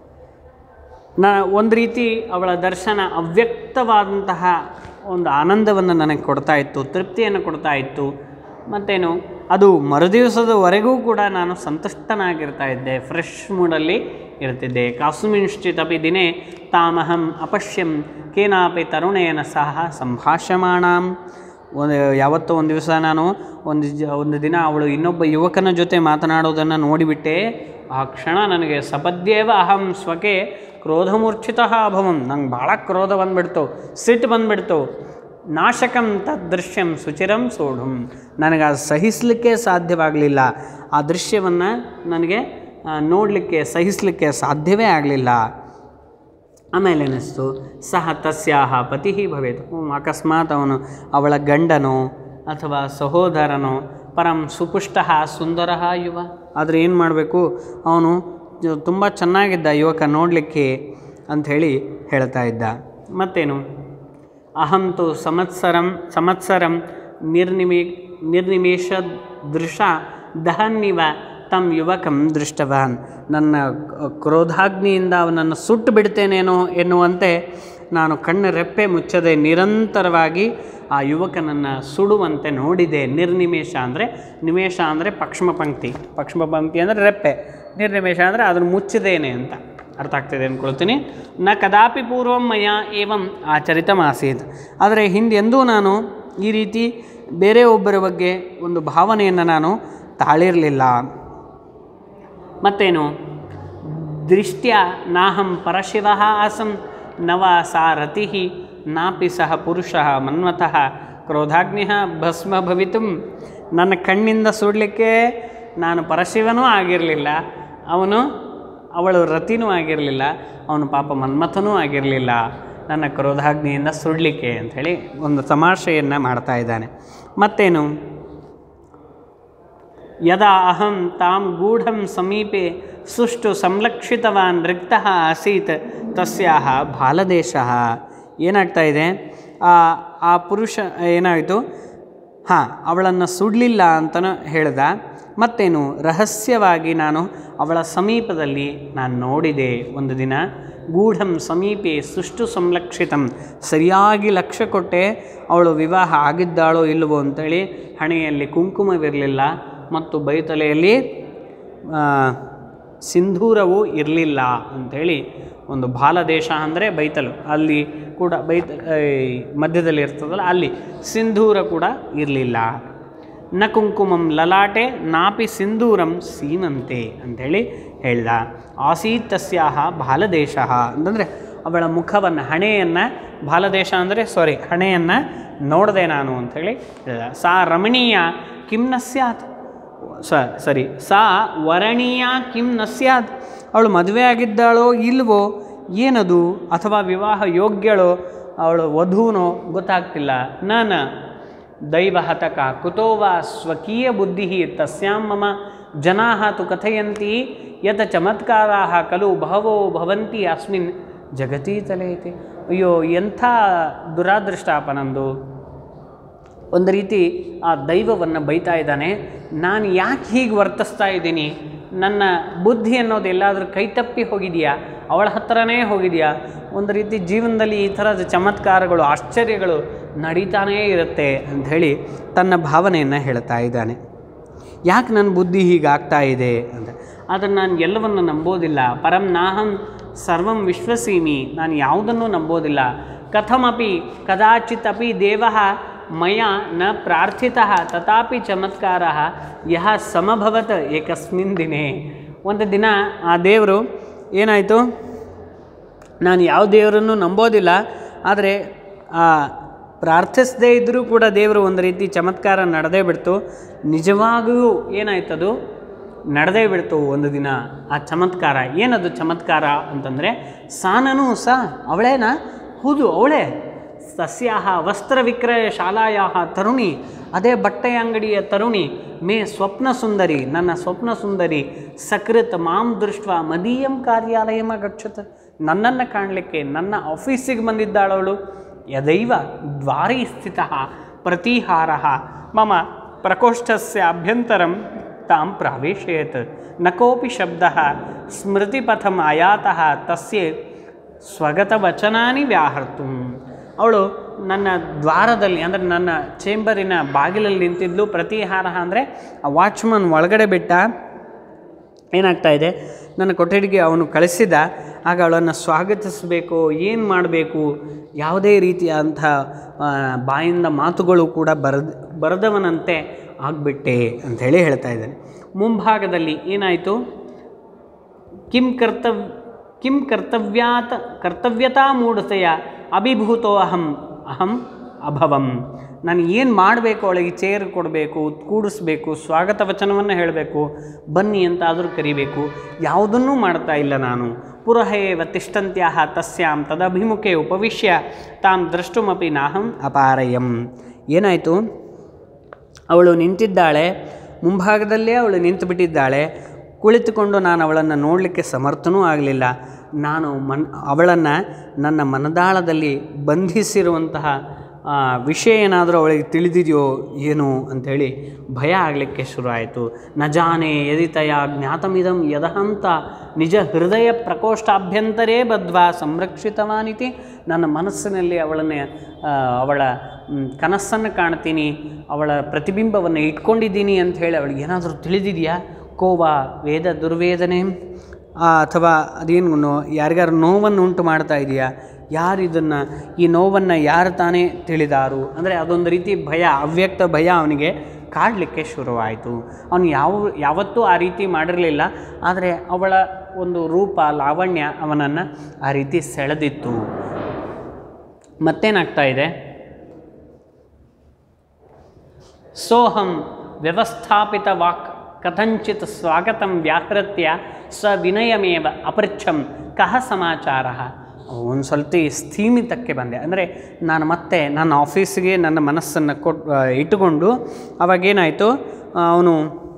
ನ ಒಂದು ರೀತಿ ಅವಳ ದರ್ಶನ ಅವ್ಯಕ್ತವಾದಂತಹ ಒಂದು ಆನಂದವನ್ನು ನನಗೆ ಕೊಡ್ತಾ ಇತ್ತು ತೃಪ್ತಿಯನ್ನು ಕೊಡ್ತಾ ಇತ್ತು ಮತ್ತೇನು ಅದು ಮರುದಿವಸದವರೆಗೂ ಕೂಡ ನಾನು ಸಂತುಷ್ಟನಾಗಿರ್ತಾ ಇದ್ದೆ ಫ್ರೆಶ್ ಮೂಡಲ್ಲಿ ಇರ್ತಿದ್ದೆ ಕಾಸ್ಮಿಂಶ್ಚಿತಪಿ ದಿನೇ ತಾಮಹಂ ಅಪಶ್ಯಂ ಕೇನಾಪಿ ತರುಣೇನ ಸಹ ಸಂಭಾಷ್ಯಮಾಣಾಂ ಒಂದು ಯಾವತ್ತೋ ಒಂದು ದಿವಸ ನಾನು ಒಂದು ಜ ಒಂದು ದಿನ ಅವಳು ಇನ್ನೊಬ್ಬ ಯುವಕನ ಜೊತೆ ಮಾತನಾಡೋದನ್ನು ನೋಡಿಬಿಟ್ಟೆ ಆ ಕ್ಷಣ ನನಗೆ ಸಪದ್ಯೇವ ಅಹಂ ಸ್ವಕೆ ಕ್ರೋಧಮೂರ್ಛಿತ ಅಭವಂ ನಂಗೆ ಭಾಳ ಕ್ರೋಧ ಬಂದ್ಬಿಡ್ತು ಸಿಟ್ಟು ಬಂದ್ಬಿಡ್ತು ನಾಶಕಂ ತದ್ದೃಶ್ಯಂ ಸುಚಿರಂ ಸೋಢುಂ ನನಗೆ ಅದು ಸಹಿಸಲಿಕ್ಕೆ ಸಾಧ್ಯವಾಗಲಿಲ್ಲ ಆ ದೃಶ್ಯವನ್ನು ನನಗೆ ನೋಡಲಿಕ್ಕೆ ಸಹಿಸಲಿಕ್ಕೆ ಸಾಧ್ಯವೇ ಆಗಲಿಲ್ಲ ಆಮೇಲೆ ಅನ್ನಿಸ್ತು ಸಹ ತಸ್ಯಾಹ ಪತಿ ಭವೇತ್ ಹ್ಮ್, ಅಕಸ್ಮಾತ್ ಅವನು ಅವಳ ಗಂಡನೋ ಅಥವಾ ಸಹೋದರನೋ ಪರಂ ಸುಪುಷ್ಟ ಸುಂದರ ಯುವ ಆದರೆ ಏನು ಮಾಡಬೇಕು ಅವನು ತುಂಬ ಚೆನ್ನಾಗಿದ್ದ ಯುವಕ ನೋಡಲಿಕ್ಕೆ ಅಂಥೇಳಿ ಹೇಳ್ತಾ ಇದ್ದ ಮತ್ತೇನು ಅಹಂ ತು ಸಂವತ್ಸರಂ ಸಂವತ್ಸರಂ ನಿರ್ನಿಮೇ ನಿರ್ನಿಮೇಷ ದೃಶ ದಹನ್ನಿವ ತಂ ಯುವಕಂ ದೃಷ್ಟವಾನ್ ನನ್ನ ಕ- ಕ್ರೋಧಾಗ್ನಿಯಿಂದ ಅವನನ್ನು ಸುಟ್ಟು ಬಿಡ್ತೇನೇನೋ ಎನ್ನುವಂತೆ ನಾನು ಕಣ್ಣ ರೆಪ್ಪೆ ಮುಚ್ಚದೆ ನಿರಂತರವಾಗಿ ಆ ಯುವಕನನ್ನು ಸುಡುವಂತೆ ನೋಡಿದೆ ನಿರ್ನಿಮೇಷ ಅಂದರೆ ನಿಮೇಷ ಅಂದರೆ ಪಕ್ಷ್ಮ ಪಂಕ್ತಿ ಪಕ್ಷ್ಮ ಪಂಕ್ತಿ ಅಂದರೆ ರೆಪ್ಪೆ ನಿರ್ನಿಮೇಷ ಅಂದರೆ ಅದನ್ನು ಮುಚ್ಚಿದೇನೆ ಅಂತ ಅರ್ಥ ಆಗ್ತಿದೆ ಅಂದ್ಕೊಳ್ತೀನಿ ನ ಕದಾಪಿ ಪೂರ್ವಂ ಮಯ ಏವಂ ಆಚರಿತಮಾಸೀತ್ ಆದರೆ ಹಿಂದೆಂದೂ ನಾನು ಈ ರೀತಿ ಬೇರೆ ಒಬ್ಬರ ಬಗ್ಗೆ ಒಂದು ಭಾವನೆಯನ್ನು ನಾನು ತಾಳಿರಲಿಲ್ಲ ಮತ್ತೇನು ದೃಷ್ಟ್ಯ ನಾಹಂ ಪರಶಿವ ಆಸಂ ನವ ಸಾ ರತಿ ನಾಪಿ ಸಹ ಪುರುಷ ಮನ್ವತಃ ಕ್ರೋಧಾಗ್ನಿಃ ಭಸ್ಮ ಭವಿತು ನನ್ನ ಕಣ್ಣಿಂದ ಸುಡಲಿಕ್ಕೆ ನಾನು ಪರಶಿವನೂ ಆಗಿರಲಿಲ್ಲ ಅವನು ಅವಳು ರತಿನೂ ಆಗಿರಲಿಲ್ಲ ಅವನು ಪಾಪ ಮನ್ಮಥನೂ ಆಗಿರಲಿಲ್ಲ ನನ್ನ ಕ್ರೋಧಾಗ್ನಿಯಿಂದ ಸುಡಲಿಕ್ಕೆ ಅಂಥೇಳಿ ಒಂದು ತಮಾಷೆಯನ್ನು ಮಾಡ್ತಾ ಇದ್ದಾನೆ ಮತ್ತೇನು ಯದಾ ಅಹಂ ತಾಂ ಗೂಢಂ ಸಮೀಪೆ ಸುಷ್ಟು ಸಂಲಕ್ಷಿತವಾನ್ ರಿಕ್ತಃ ಆಸೀತ್ ತಸ್ಯಾಹ ಬಾಲದೇಶ ಏನಾಗ್ತಾ ಇದೆ ಆ ಆ ಪುರುಷ ಏನಾಯಿತು ಹಾಂ ಅವಳನ್ನು ಸುಡಲಿಲ್ಲ ಅಂತಲೂ ಹೇಳ್ದ ಮತ್ತೇನು ರಹಸ್ಯವಾಗಿ ನಾನು ಅವಳ ಸಮೀಪದಲ್ಲಿ ನಾನು ನೋಡಿದೆ ಒಂದು ದಿನ ಗೂಢಂ ಸಮೀಪೆ ಸುಷ್ಟು ಸಂಲಕ್ಷಿತಂ ಸರಿಯಾಗಿ ಲಕ್ಷ್ಯ ಕೊಟ್ಟೆ ಅವಳು ವಿವಾಹ ಆಗಿದ್ದಾಳೋ ಇಲ್ಲವೋ ಅಂತೇಳಿ ಹಣೆಯಲ್ಲಿ ಕುಂಕುಮವಿರಲಿಲ್ಲ ಮತ್ತು ಬೈತಲೆಯಲ್ಲಿ ಆ, ಸಿಂಧೂರವೂ ಇರಲಿಲ್ಲ ಅಂಥೇಳಿ ಒಂದು ಬಾಲದೇಶ ಅಂದರೆ ಬೈತಲು ಅಲ್ಲಿ ಕೂಡ ಬೈತ ಈ ಮಧ್ಯದಲ್ಲಿ ಇರ್ತದಲ್ಲ ಅಲ್ಲಿ ಸಿಂಧೂರ ಕೂಡ ಇರಲಿಲ್ಲ ನ ಕುಂಕುಮಂ ಲಲಾಟೆ ನಾಪಿ ಸಿಂಧೂರಂ ಸೀನಂತೆ ಅಂಥೇಳಿ ಹೇಳ್ದ ಆಸೀತ್ ತಸ್ಯಾಹ ಬಾಲದೇಶ ಅಂತಂದರೆ ಅವಳ ಮುಖವನ್ನು ಹಣೆಯನ್ನು ಬಾಲದೇಶ ಅಂದರೆ ಸಾರಿ ಹಣೆಯನ್ನು ನೋಡಿದೆ ನಾನು ಅಂಥೇಳಿ ಹೇಳ್ದ ಸಾ ರಮಣೀಯ ಕಿಂ ನ ಸ್ಯಾತ್ ಸ ಸರಿ ಸಾ ವರಣೀಯ ಕಿಂ ನ ಸ್ಯಾತ್ ಅವಳು ಮದುವೆ ಆಗಿದ್ದಾಳೋ ಇಲ್ವೋ ಏನದು ಅಥವಾ ವಿವಾಹ ಯೋಗ್ಯಳೋ ಅವಳು ವಧುನೋ ಗೊತ್ತಾಗ್ತಿಲ್ಲ ನಾನ ದೈವಹತಕ ಕುತೋ ವಾ ಸ್ವಕೀಯ ಬುದ್ಧಿ ತಸ್ಯಾಂ ಮಮ ಜನಾ ತು ಕಥಯಂತಿ ಯತ ಚಮತ್ಕಾರಾ ಖಲು ಬಹವೋ ಭವಂತಿ ಅಸ್ಮಿನ್ ಜಗತಿ ತಲೆಯತೆ ಅಯ್ಯೋ ಎಂಥ ದುರಾದೃಷ್ಟಪ್ಪ ನಂದು ಒಂದು ರೀತಿ ಆ ದೈವವನ್ನು ಬೈತಾ ಇದ್ದಾನೆ ನಾನು ಯಾಕೆ ಹೀಗೆ ವರ್ತಿಸ್ತಾ ಇದ್ದೀನಿ ನನ್ನ ಬುದ್ಧಿ ಅನ್ನೋದು ಎಲ್ಲಾದರೂ ಕೈ ತಪ್ಪಿ ಹೋಗಿದೆಯಾ ಅವಳ ಹತ್ರನೇ ಹೋಗಿದೆಯಾ ಒಂದು ರೀತಿ ಜೀವನದಲ್ಲಿ ಈ ಥರದ ಚಮತ್ಕಾರಗಳು ಆಶ್ಚರ್ಯಗಳು ನಡೀತಾನೇ ಇರುತ್ತೆ ಅಂಥೇಳಿ ತನ್ನ ಭಾವನೆಯನ್ನು ಹೇಳ್ತಾ ಇದ್ದಾನೆ ಯಾಕೆ ನನ್ನ ಬುದ್ಧಿ ಹೀಗಾಗ್ತಾ ಇದೆ ಅಂತ ಆದರೆ ನಾನು ಎಲ್ಲವನ್ನು ನಂಬೋದಿಲ್ಲ ಪರಂ ನಾಹಂ ಸರ್ವಂ ವಿಶ್ವಸೀಮಿ ನಾನು ಯಾವುದನ್ನು ನಂಬೋದಿಲ್ಲ ಕಥಮಪಿ ಕದಾಚಿತ್ ಅಪಿ ದೇವ ಮಯ ನ ಪ್ರಾರ್ಥಿತ ತಥಾಪಿ ಚಮತ್ಕಾರ ಯಹ ಸಮಭವತ್ ಏಕಸ್ಮಿನ್ ದಿನೇ ಒಂದು ದಿನ ಆ ದೇವರು ಏನಾಯಿತು ನಾನು ಯಾವ ದೇವರನ್ನು ನಂಬೋದಿಲ್ಲ ಆದರೆ ಆ ಪ್ರಾರ್ಥಿಸದೇ ಇದ್ದರೂ ಕೂಡ ದೇವರು ಒಂದು ರೀತಿ ಚಮತ್ಕಾರ ನಡೆದೇ ಬಿಡ್ತು ನಿಜವಾಗಿಯೂ ಏನಾಯ್ತದು ನಡೆದೇ ಬಿಡ್ತು ಒಂದು ದಿನ ಆ ಚಮತ್ಕಾರ ಏನದು ಚಮತ್ಕಾರ ಅಂತಂದರೆ ಸಾನನು ಸಹ ಅವಳೇನಾ ಹೌದು ಅವಳೇ ಸಸ್ಯಾಹ ವಸ್ತ್ರ ವಿಕ್ರಯ ಶಾಲಾಯ ತರುಣಿ ಅದೇ ಬಟ್ಟೆ ಅಂಗಡಿಯ ತರುಣಿ ಮೇ ಸ್ವಪ್ನ ಸುಂದರಿ ನನ್ನ ಸ್ವಪ್ನ ಸುಂದರಿ ಸಕೃತ್ ಮಾಂ ದೃಷ್ಟ ಮದೀಯಂ ಕಾರ್ಯಾಲಯಮ ಗಚ್ಚತ ನನ್ನನ್ನು ಕಾಣಲಿಕ್ಕೆ ನನ್ನ ಆಫೀಸಿಗೆ ಬಂದಿದ್ದಾಳವಳು ಯದೈವ ದ್ವಾರಿ ಸ್ಥಿತ ಪ್ರತಿಹಾರ ಮಮ ಪ್ರಕೋಷ್ಠಸ್ಯ ಅಭ್ಯಂತರಂ ತಾಂ ಪ್ರಾವೇಶಯತ್ ನ ಕೋಪಿ ಶಬ್ದ ಸ್ಮೃತಿಪಥಂ ಆಯಾತಃ ತಸ್ಯೆ ಸ್ವಗತವಚನಾನಿ ವ್ಯಾಹರ್ತು ಅವಳು ನನ್ನ ದ್ವಾರದಲ್ಲಿ ಅಂದರೆ ನನ್ನ ಚೇಂಬರಿನ ಬಾಗಿಲಲ್ಲಿ ನಿಂತಿದ್ಲು ಪ್ರತಿಹಾರ ಅಂದರೆ ಆ ವಾಚ್ಮನ್ ಒಳಗಡೆ ಬಿಟ್ಟ ಏನಾಗ್ತಾ ಇದೆ ನನ್ನ ಕೊಠಡಿಗೆ ಅವನು ಕಳಿಸಿದ ಆಗ ಅವಳನ್ನು ಸ್ವಾಗತಿಸಬೇಕು ಏನು ಮಾಡಬೇಕು ಯಾವುದೇ ರೀತಿಯಾದಂಥ ಆ, ಬಾಯಿಂದ ಮಾತುಗಳು ಕೂಡ ಬರದ ಬರದವನಂತೆ ಆಗಿಬಿಟ್ಟೆ ಅಂಥೇಳಿ ಹೇಳ್ತಾ ಇದ್ದಾನೆ ಮುಂಭಾಗದಲ್ಲಿ ಏನಾಯಿತು ಕಿಂ ಕರ್ತವ್ ಕಿಂ ಕರ್ತವ್ಯಾತ ಕರ್ತವ್ಯತಾ ಮೂಢತೆಯ ಅಭಿಭೂತೋ ಅಹಂ ಅಹಂ ಅಭವಂ ನಾನು ಏನು ಮಾಡಬೇಕು ಅವಳಿಗೆ ಚೇರ್ ಕೊಡಬೇಕು ಕೂಡಿಸ್ಬೇಕು ಸ್ವಾಗತ ವಚನವನ್ನು ಹೇಳಬೇಕು ಬನ್ನಿ ಅಂತ ಆದರೂ ಕರಿಬೇಕು ಯಾವುದನ್ನೂ ಮಾಡ್ತಾ ಇಲ್ಲ ನಾನು ಪುರಹೇವ ತಿಷ್ಟಂತ್ಯಾಹ ತಸ್ಯಾಂ ತದಭಿಮುಖೆ ಉಪವಿಶ್ಯ ತಾಂ ದ್ರಷ್ಟುಮಪಿ ನಾಹಂ ಅಪಾರಯಂ ಏನಾಯಿತು ಅವಳು ನಿಂತಿದ್ದಾಳೆ ಮುಂಭಾಗದಲ್ಲೇ ಅವಳು ನಿಂತು ಬಿಟ್ಟಿದ್ದಾಳೆ ಕುಳಿತುಕೊಂಡು ನಾನು ಅವಳನ್ನು ನೋಡಲಿಕ್ಕೆ ಸಮರ್ಥನೂ ಆಗಲಿಲ್ಲ ನಾನು ಮನ್ ಅವಳನ್ನು ನನ್ನ ಮನದಾಳದಲ್ಲಿ ಬಂಧಿಸಿರುವಂತಹ ಆ, ವಿಷಯ ಏನಾದರೂ ಅವಳಿಗೆ ತಿಳಿದಿದೆಯೋ ಏನು ಅಂಥೇಳಿ ಭಯ ಆಗಲಿಕ್ಕೆ ಶುರು ಆಯಿತು ನ ಜಾನೆ ಯದಿತಯ ಜ್ಞಾತಮಿದಂ ಯದಹಂತ ನಿಜ ಹೃದಯ ಪ್ರಕೋಷ್ಠಾಭ್ಯಂತರೇ ಬದ್ವಾ ಸಂರಕ್ಷಿತವಾನಿತಿ ನನ್ನ ಮನಸ್ಸಿನಲ್ಲಿ ಅವಳನ್ನೇ ಆ, ಅವಳ ಕನಸನ್ನು ಕಾಣ್ತೀನಿ ಅವಳ ಪ್ರತಿಬಿಂಬವನ್ನು ಇಟ್ಕೊಂಡಿದ್ದೀನಿ ಅಂತ ಹೇಳಿ ಅವಳಿಗೆ ಏನಾದರೂ ತಿಳಿದಿದೆಯಾ ಕೋವಾ ವೇದ ದುರ್ವೇದನೆ ಆ, ಅಥವಾ ಅದೇನು ನೋ ಯಾರಿಗಾರು ನೋವನ್ನು ಉಂಟು ಮಾಡ್ತಾ ಇದೆಯಾ ಯಾರು ಇದನ್ನು ಈ ನೋವನ್ನು ಯಾರು ತಾನೇ ತಿಳಿದಾರು ಅಂದರೆ ಅದೊಂದು ರೀತಿ ಭಯ ಅವ್ಯಕ್ತ ಭಯ ಅವನಿಗೆ ಕಾಡಲಿಕ್ಕೆ ಶುರುವಾಯಿತು ಅವನು ಯಾವ ಯಾವತ್ತೂ ಆ ರೀತಿ ಮಾಡಿರಲಿಲ್ಲ ಆದರೆ ಅವಳ ಒಂದು ರೂಪ ಲಾವಣ್ಯ ಅವನನ್ನು ಆ ರೀತಿ ಸೆಳೆದಿತ್ತು ಮತ್ತೇನಾಗ್ತಾ ಇದೆ ಸೋಹಂ ವ್ಯವಸ್ಥಾಪಿತ ವಾಕ್ ಕಥಂಚಿತ್ ಸ್ವಾಗತಂ ವ್ಯಾಹೃತ್ಯ ಸ ವಿನಯಮೇವ ಅಪೃಚ್ಛಂ ಕಹ ಸಮಾಚಾರ ಒಂದು ಸ್ವಲ್ಪ ಸ್ಥೀಮಿತಕ್ಕೆ ಬಂದೆ ಅಂದರೆ ನಾನು ಮತ್ತೆ ನನ್ನ ಆಫೀಸಿಗೆ ನನ್ನ ಮನಸ್ಸನ್ನು ಕೊಟ್ ಆ, ಇಟ್ಟುಕೊಂಡು ಅವಾಗೇನಾಯಿತು ಅವನು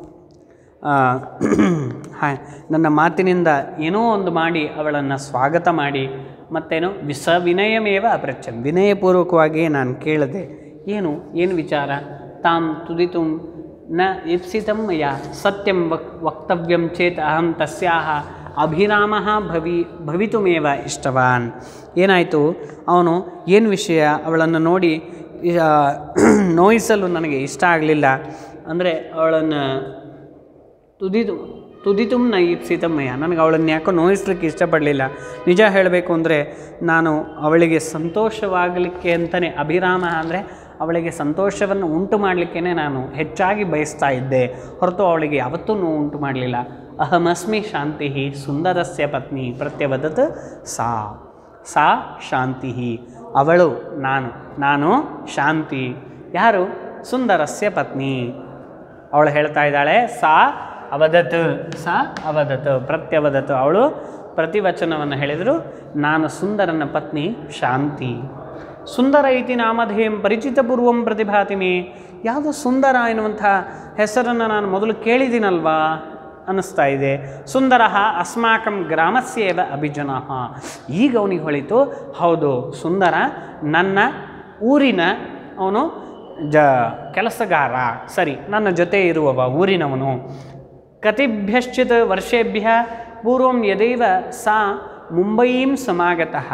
ಹಾಂ ನನ್ನ ಮಾತಿನಿಂದ ಏನೋ ಒಂದು ಮಾಡಿ ಅವಳನ್ನು ಸ್ವಾಗತ ಮಾಡಿ ಮತ್ತೇನು ವಿಸ ವಿನಯಮೇವ ಅಪೃಚ್ಛಂ ವಿನಯಪೂರ್ವಕವಾಗಿ ನಾನು ಕೇಳಿದೆ ಏನು ಏನು ವಿಚಾರ ತಾಂ ತುದಿತು ನ ಇಪ್ಸಿತಂ ಮಯ ಸತ್ಯಂ ವಕ್ ವಕ್ತವ್ಯಂ ಚೇತ್ ಅಹಂ ತಸ್ಯಾಹ ಅಭಿರಾಮ ಭವಿ ಭವಿತುಮೇವ ಇಷ್ಟವಾನ್ ಏನಾಯಿತು ಅವನು ಏನು ವಿಷಯ ಅವಳನ್ನು ನೋಡಿ ಆ, ನೋಯಿಸಲು ನನಗೆ ಇಷ್ಟ ಆಗಲಿಲ್ಲ ಅಂದರೆ ಅವಳನ್ನು ತುದಿದು ತುದಿತು ನ ಈಪ್ಸಿತಮ್ಮಯ್ಯ ನನಗೆ ಅವಳನ್ನು ಯಾಕೋ ನೋಯಿಸ್ಲಿಕ್ಕೆ ಇಷ್ಟಪಡಲಿಲ್ಲ ನಿಜ ಹೇಳಬೇಕು ಅಂದರೆ ನಾನು ಅವಳಿಗೆ ಸಂತೋಷವಾಗಲಿಕ್ಕೆ ಅಂತಲೇ ಅಭಿರಾಮ ಅಂದರೆ ಅವಳಿಗೆ ಸಂತೋಷವನ್ನು ಉಂಟು ಮಾಡಲಿಕ್ಕೇ ನಾನು ಹೆಚ್ಚಾಗಿ ಬಯಸ್ತಾ ಇದ್ದೆ ಹೊರತು ಅವಳಿಗೆ ಯಾವತ್ತೂ ನೋವು ಉಂಟು ಮಾಡಲಿಲ್ಲ ಅಹಮಸ್ಮಿ ಶಾಂತಿ ಸುಂದರಸ್ಯ ಪತ್ನಿ ಪ್ರತ್ಯವದತ್ ಸಾ ಸಾ ಶಾಂತಿ ಅವಳು ನಾನು ನಾನು ಶಾಂತಿ ಯಾರು ಸುಂದರಸ್ಯ ಪತ್ನಿ ಅವಳು ಹೇಳ್ತಾ ಇದ್ದಾಳೆ ಸಾ ಅವದತ್ ಸಾ ಅವದತ್ ಪ್ರತ್ಯವದತ್ ಅವಳು ಪ್ರತಿವಚನವನ್ನು ಹೇಳಿದರು ನಾನು ಸುಂದರನ ಪತ್ನಿ ಶಾಂತಿ ಸುಂದರ ಇತಿ ನಾಮಧೇಯಂ ಪರಿಚಿತಪೂರ್ವಂ ಪ್ರತಿಭಾತಿ ಮೇ ಯಾವುದು ಸುಂದರ ಎನ್ನುವಂಥ ಹೆಸರನ್ನು ನಾನು ಮೊದಲು ಕೇಳಿದ್ದೀನಲ್ವಾ ಅನ್ನಿಸ್ತಾ ಇದೆ ಸುಂದರ ಅಸ್ಮಾಕಂ ಗ್ರಾಮಸ್ಯೇವ ಅಭಿಜನ ಈಗ ಅವನಿಗೆ ಹೊಳಿತು ಹೌದು ಸುಂದರ ನನ್ನ ಊರಿನ ಅವನು ಜ ಕೆಲಸಗಾರ ಸರಿ ನನ್ನ ಜೊತೆ ಇರುವವ ಊರಿನವನು ಕತಿಭ್ಯಶ್ಚಿತ್ ವರ್ಷೇಭ್ಯ ಪೂರ್ವಂ ಯದೈವ ಸಾ ಮುಂಬಯಿಂ ಸಮಾಗತಃ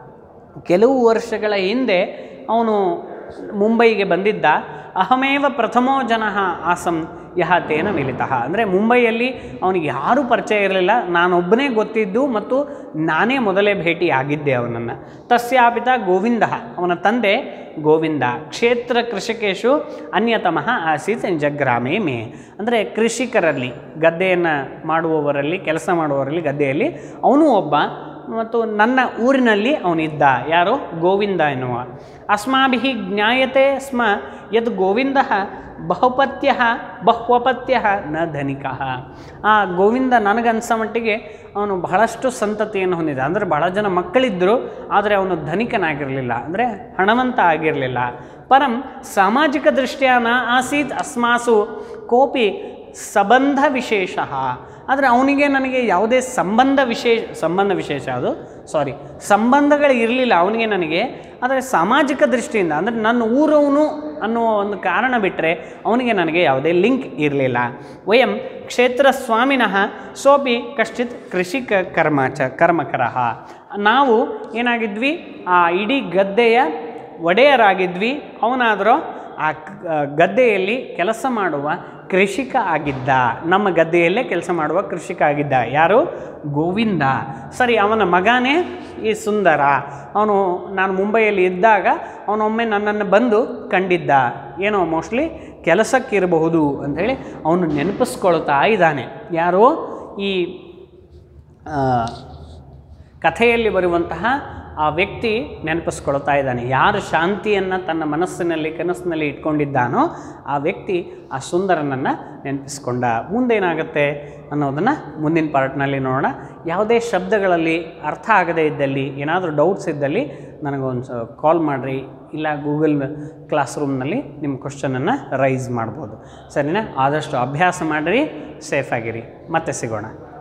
ಕೆಲವು ವರ್ಷಗಳ ಹಿಂದೆ ಅವನು ಮುಂಬೈಗೆ ಬಂದಿದ್ದ ಅಹಮೇವ ಪ್ರಥಮೋ ಜನ ಆಸಂ ಯಹ ತೇನ ಮಿಲಿತಃ ಅಂದರೆ ಮುಂಬೈಯಲ್ಲಿ ಅವನಿಗೆ ಯಾರೂ ಪರಿಚಯ ಇರಲಿಲ್ಲ ನಾನೊಬ್ಬನೇ ಗೊತ್ತಿದ್ದು ಮತ್ತು ನಾನೇ ಮೊದಲೇ ಭೇಟಿ ಆಗಿದ್ದೆ ಅವನನ್ನು ತಸ್ಯಾಪಿತ ಗೋವಿಂದ ಅವನ ತಂದೆ ಗೋವಿಂದ ಕ್ಷೇತ್ರ ಕೃಷಿಕೇಶು ಅನ್ಯತಮಃ ಆಸೀತ್ ಜಗ್ರಾಮೇ ಮೇ ಅಂದರೆ ಕೃಷಿಕರಲ್ಲಿ ಗದ್ದೆಯನ್ನು ಮಾಡುವವರಲ್ಲಿ ಕೆಲಸ ಮಾಡುವವರಲ್ಲಿ ಗದ್ದೆಯಲ್ಲಿ ಅವನು ಒಬ್ಬ ಮತ್ತು ನನ್ನ ಊರಿನಲ್ಲಿ ಅವನಿದ್ದ ಯಾರು ಗೋವಿಂದ ಎನ್ನುವ ಅಸ್ಮಾಭಿ ಜ್ಞಾಯತೆ ಸ್ಮ ಯದ್ ಗೋವಿಂದ ಬಹುಪತ್ಯ ಬಹ್ವಪತ್ಯ ನ ಧನಿಕ ಆ ಗೋವಿಂದ ನನಗನ್ಸೋ ಮಟ್ಟಿಗೆ ಅವನು ಬಹಳಷ್ಟು ಸಂತತಿಯನ್ನು ಹೊಂದಿದ ಅಂದರೆ ಬಹಳ ಜನ ಮಕ್ಕಳಿದ್ದರು ಆದರೆ ಅವನು ಧನಿಕನಾಗಿರಲಿಲ್ಲ ಅಂದರೆ ಹಣವಂತ ಆಗಿರಲಿಲ್ಲ ಪರಂ ಸಾಮಾಜಿಕ ದೃಷ್ಟ್ಯಾ ನ ಆಸೀತ್ ಅಸ್ಮಾಸು ಕೋಪಿ ಸಂಬಂಧ ವಿಶೇಷ ಆದರೆ ಅವನಿಗೆ ನನಗೆ ಯಾವುದೇ ಸಂಬಂಧ ವಿಶೇಷ ಸಂಬಂಧ ವಿಶೇಷ ಅದು ಸಾರಿ ಸಂಬಂಧಗಳು ಇರಲಿಲ್ಲ ಅವನಿಗೆ ನನಗೆ ಆದರೆ ಸಾಮಾಜಿಕ ದೃಷ್ಟಿಯಿಂದ ಅಂದರೆ ನನ್ನ ಊರವನು ಅನ್ನುವ ಒಂದು ಕಾರಣ ಬಿಟ್ಟರೆ ಅವನಿಗೆ ನನಗೆ ಯಾವುದೇ ಲಿಂಕ್ ಇರಲಿಲ್ಲ ವಯಂ ಕ್ಷೇತ್ರ ಸ್ವಾಮಿನಃ ಸೋಪಿ ಕಶ್ಚಿತ್ ಕೃಷಿಕ ಕರ್ಮ ಚ ಕರ್ಮಕರಃ ನಾವು ಏನಾಗಿದ್ವಿ ಆ ಇಡೀ ಗದ್ದೆಯ ಒಡೆಯರಾಗಿದ್ವಿ ಅವನಾದರೂ ಆ ಕ- ಗದ್ದೆಯಲ್ಲಿ ಕೆಲಸ ಮಾಡುವ ಕೃಷಿಕ ಆಗಿದ್ದ ನಮ್ಮ ಗದ್ದೆಯಲ್ಲೇ ಕೆಲಸ ಮಾಡುವ ಕೃಷಿಕ ಆಗಿದ್ದ ಯಾರು ಗೋವಿಂದ ಸರಿ ಅವನ ಮಗನೇ ಈ ಸುಂದರ ಅವನು ನಾನು ಮುಂಬೈಯಲ್ಲಿ ಇದ್ದಾಗ ಅವನೊಮ್ಮೆ ನನ್ನನ್ನು ಬಂದು ಕಂಡಿದ್ದ ಏನೋ ಮೋಸ್ಟ್ಲಿ ಕೆಲಸಕ್ಕಿರಬಹುದು ಅಂಥೇಳಿ ಅವನು ನೆನಪಿಸ್ಕೊಳ್ತಾ ಇದ್ದಾನೆ ಯಾರೋ ಈ ಆ, ಕಥೆಯಲ್ಲಿ ಬರುವಂತಹ ಆ ವ್ಯಕ್ತಿ ನೆನಪಿಸ್ಕೊಳ್ತಾ ಇದ್ದಾನೆ ಯಾರು ಶಾಂತಿಯನ್ನು ತನ್ನ ಮನಸ್ಸಿನಲ್ಲಿ ಕನಸಿನಲ್ಲಿ ಇಟ್ಕೊಂಡಿದ್ದಾನೋ ಆ ವ್ಯಕ್ತಿ ಆ ಸುಂದರನನ್ನು ನೆನಪಿಸ್ಕೊಂಡ ಮುಂದೇನಾಗುತ್ತೆ ಅನ್ನೋದನ್ನು ಮುಂದಿನ ಪಾರ್ಟ್ನಲ್ಲಿ ನೋಡೋಣ ಯಾವುದೇ ಶಬ್ದಗಳಲ್ಲಿ ಅರ್ಥ ಆಗದೇ ಇದ್ದಲ್ಲಿ ಏನಾದರೂ ಡೌಟ್ಸ್ ಇದ್ದಲ್ಲಿ ನನಗೊಂದು ಸ ಕಾಲ್ ಮಾಡಿರಿ ಇಲ್ಲ ಗೂಗಲ್ ಕ್ಲಾಸ್ ರೂಮ್ನಲ್ಲಿ ನಿಮ್ಮ ಕ್ವಶನನ್ನು ರೈಸ್ ಮಾಡ್ಬೋದು ಸರಿನಾ ಆದಷ್ಟು ಅಭ್ಯಾಸ ಮಾಡಿರಿ ಸೇಫಾಗಿರಿ ಮತ್ತೆ ಸಿಗೋಣ